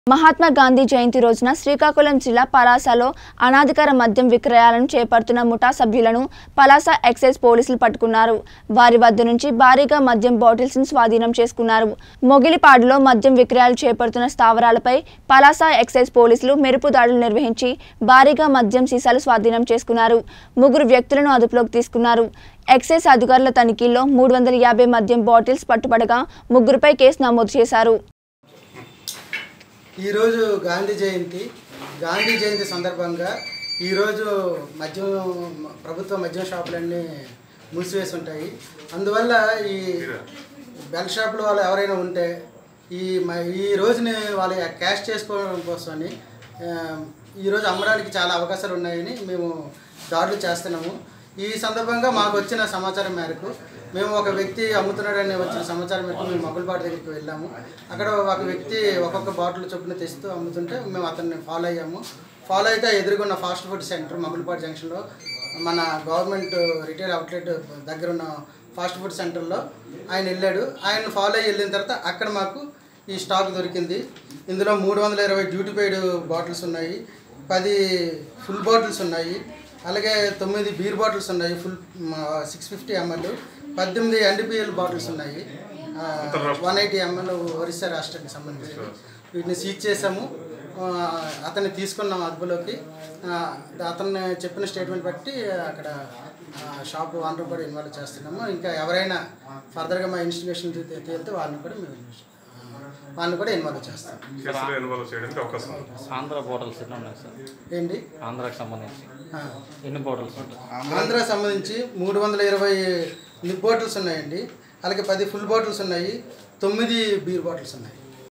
మహాత్మా గాంధీ జయంతి రోజున శ్రీకాకుళం జిల్లా పలాసలో అనాధికార మద్యం విక్రయాలను చేపడుతున్న ముఠా సభ్యులను పలాస ఎక్సైజ్ పోలీసులు పట్టుకున్నారు వారి వద్ద నుంచి భారీగా మద్యం బాటిల్స్ ను స్వాధీనం చేసుకున్నారు మొగిలిపాడులో మద్యం విక్రయాలు చేపడుతున్న స్థావరాలపై పలాస ఎక్సైజ్ పోలీసులు మెరుపు దాడులు నిర్వహించి భారీగా మద్యం సీసాలు స్వాధీనం చేసుకున్నారు ముగ్గురు వ్యక్తులను అదుపులోకి తీసుకున్నారు ఎక్సైజ్ అధికారుల తనిఖీల్లో మూడు వందల యాభై మద్యం బాటిల్స్ పట్టుబడగా ముగ్గురుపై కేసు నమోదు చేశారు ఈరోజు గాంధీ జయంతి గాంధీ జయంతి సందర్భంగా ఈరోజు మద్యం ప్రభుత్వ మద్యం షాపులన్నీ మూసివేసి ఉంటాయి అందువల్ల ఈ బెల్ షాపులు వాళ్ళు ఎవరైనా ఉంటే ఈ మ- ఈ రోజుని వాళ్ళ క్యాష్ చేసుకోవడం కోసమని ఆ, ఈరోజు అమ్మడానికి చాలా అవకాశాలు ఉన్నాయని మేము దాడులు చేస్తున్నాము ఈ సందర్భంగా మాకు వచ్చిన సమాచారం మేరకు మేము ఒక వ్యక్తి అమ్ముతున్నాడని వచ్చిన సమాచారం మేరకు మేము మొగల్పాటి దగ్గరికి వెళ్ళాము అక్కడ ఒక వ్యక్తి ఒక్కొక్క బాటిల్ చొప్పున తెస్తూ అమ్ముతుంటే మేము అతన్ని ఫాలో అయ్యాము ఫాలో అయితే ఎదురుగున్న ఫాస్ట్ ఫుడ్ సెంటర్ మొగల్పాటి జంక్షన్లో మన గవర్నమెంట్ రిటైల్ అవుట్లెట్ దగ్గర ఉన్న ఫాస్ట్ ఫుడ్ సెంటర్లో ఆయన వెళ్ళాడు ఆయన ఫాలో అయ్యి వెళ్ళిన తర్వాత అక్కడ మాకు ఈ స్టాక్ దొరికింది ఇందులో మూడు వందల ఇరవై డ్యూటీ పెయిడ్ బాటిల్స్ ఉన్నాయి పది ఫుల్ బాటిల్స్ ఉన్నాయి అలాగే తొమ్మిది బీర్ బాటిల్స్ ఉన్నాయి ఫుల్ సిక్స్ ఫిఫ్టీ ఎంఎల్ పద్దెనిమిది ఎన్డిపిఎల్ బాటిల్స్ ఉన్నాయి వన్ ఎయిటీ ఎంఎల్ ఒరిస్సా రాష్ట్రానికి సంబంధించి వీటిని సీజ్ చేసాము ఆ, అతన్ని తీసుకున్నాం అదుపులోకి ఆ, అతన్ని చెప్పిన స్టేట్మెంట్ బట్టి అక్కడ ఆ, షాప్ ఓనర్ కూడా ఇన్వాల్వ్ చేస్తున్నాము ఇంకా ఎవరైనా ఫర్దర్గా మా ఇన్వెస్టిగేషన్ తేలితే వాళ్ళని కూడా మేము ఆ, వాళ్ళని కూడా ఇన్వాల్వ్ చేస్తాం కేసులో ఇన్వాల్వ్ చేయడానికి అవకాశం ఉంది ఆంధ్ర బాటిల్స్ ఎన్ని ఉన్నాయి సార్ ఏంటి ఆంధ్రాకి సంబంధించి ఆ. ఎన్ని బాటిల్స్ ఉంటాయి ఆంధ్ర సంబంధించి మూడు వందల ఇరవై నిప్ బాటిల్స్ ఉన్నాయండి అలాగే పది ఫుల్ బాటిల్స్ ఉన్నాయి తొమ్మిది బీర్ బాటిల్స్ ఉన్నాయి